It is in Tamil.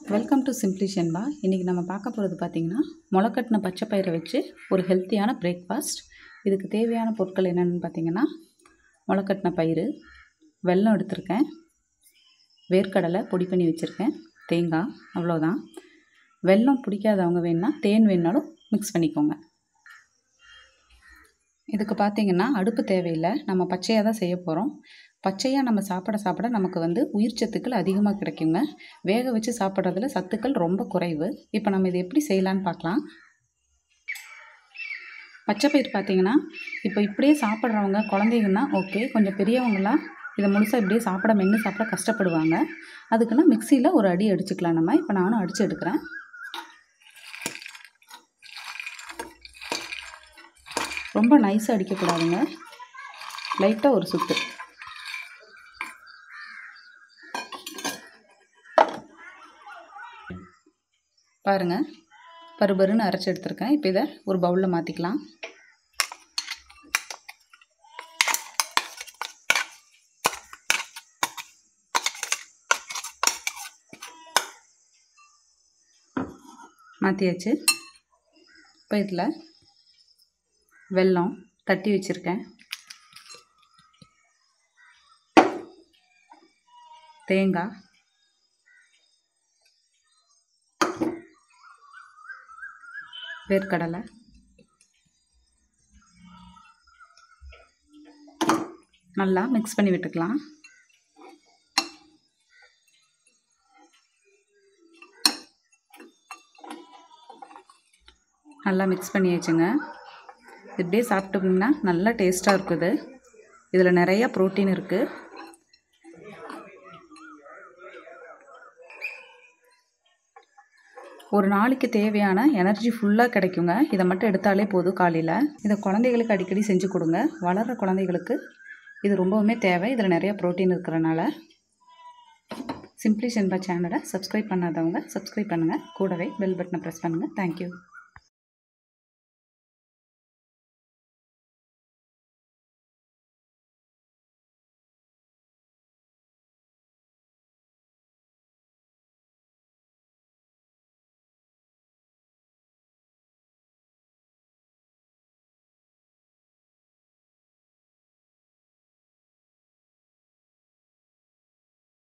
வெல்கம் டு சிம்ப்ளி ஷென்பா இன்றைக்கி நம்ம பார்க்க போகிறது பார்த்திங்கன்னா முளைக்கட்டின பச்சை பயிரை வச்சு ஒரு ஹெல்த்தியான பிரேக்ஃபாஸ்ட் இதுக்கு தேவையான பொருட்கள் என்னென்னு பார்த்தீங்கன்னா முளைக்கட்டின பயிறு வெல்லம் எடுத்திருக்கேன் வேர்க்கடலை பொடி பண்ணி வச்சுருக்கேன் தேங்காய் அவ்வளோதான் வெல்லம் பிடிக்காதவங்க வேணுன்னா தேன் வேணுனாலும் மிக்ஸ் பண்ணிக்கோங்க இதுக்கு பார்த்திங்கன்னா அடுப்பு தேவையில்லை நம்ம பச்சையாக தான் செய்ய போகிறோம் பச்சையாக நம்ம சாப்பிட சாப்பிட நமக்கு வந்து உயிர் சத்துக்கள் அதிகமாக கிடைக்குங்க வேக வச்சு சாப்பிட்றதுல சத்துக்கள் ரொம்ப குறைவு இப்போ நம்ம இது எப்படி செய்யலான்னு பார்க்கலாம் பச்சை பயிர் பார்த்தீங்கன்னா இப்போ இப்படியே சாப்பிட்றவங்க குழந்தைங்கன்னா ஓகே கொஞ்சம் பெரியவங்களாம் இதை முழுசாக இப்படியே சாப்பிட மென்று சாப்பிட கஷ்டப்படுவாங்க அதுக்குன்னா மிக்சியில் ஒரு அடி அடிச்சுக்கலாம் நம்ம இப்போ நானும் அடித்து எடுக்கிறேன் ரொம்ப நைஸாக அடிக்கக்கூடாதுங்க லைட்டாக ஒரு சுத்து பாருங்கள் பருபருன்னு அரைச்சி எடுத்திருக்கேன் இப்போ இதை ஒரு பவுலில் மாற்றிக்கலாம் மாற்றியாச்சு இப்போ இதில் வெல்லம் தட்டி வச்சுருக்கேன் தேங்காய் வேர்க்கடலை நல்லா மிக்ஸ் பண்ணி விட்டுக்கலாம் நல்லா மிக்ஸ் பண்ணி வச்சுங்க இப்படியே சாப்பிட்டோம்னா நல்லா டேஸ்ட்டாக இருக்குது இதில் நிறையா ப்ரோட்டீன் இருக்குது ஒரு நாளைக்கு தேவையான எனர்ஜி ஃபுல்லாக கிடைக்குங்க இதை மட்டும் எடுத்தாலே போதும் காலையில் இதை குழந்தைகளுக்கு அடிக்கடி செஞ்சு கொடுங்க வளர்கிற குழந்தைகளுக்கு இது ரொம்பவுமே தேவை இதில் நிறையா ப்ரோட்டீன் இருக்கிறனால சிம்ப்ளி ஷென்பா சேனலை சப்ஸ்கிரைப் பண்ணாதவங்க சப்ஸ்கிரைப் பண்ணுங்கள் கூடவே பெல் பட்டனை ப்ரெஸ் பண்ணுங்கள் தேங்க்யூ